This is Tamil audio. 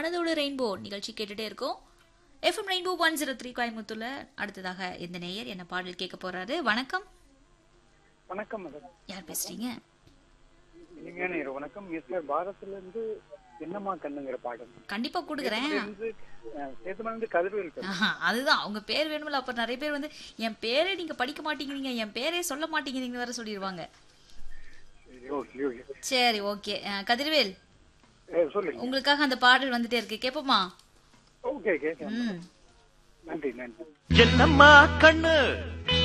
மனதோடு ரெயின்போ நிகழ்ச்சி கேட்டுட்டே இருக்கோம் F M rainbow one zero three கோயம்புத்தூர்ல அடுத்ததாக இந்த நேயர் என்ன பாடல் கேட்க போறாரு வணக்கம் வணக்கம் மேடம் யார் பேசுறீங்க இனிமையான இரவு வணக்கம் எஸ்ஆர் பாரத்ல இருந்து என்னம்மா கண்ணுங்கிற பாடம் கண்டிப்பா கொடுக்குறேன் இருந்து சேத்தமன் இருந்து கதிர்வேல் பேசுறேன். ஆஹா, அதுதான் அவங்க பேர் வேணுமில்ல அப்ப நிறைய பேர் வந்து என் பேரே நீங்க படிக்க மாட்டேங்கிறீங்க என் பேரே சொல்ல மாட்டேங்கிறீங்கன்னு வேற சொல்லிடுவாங்க சரி, ஓகே ஓகே சரி ஓகே கதிர்வேல் ஏ, சொல்லுங்க உங்களுக்காக அந்த பாடல் வந்துட்டே இருக்கு கேப்போமா ஓகே கேட்க ம் நன்றி நன்றி என்னம்மா கண்ணு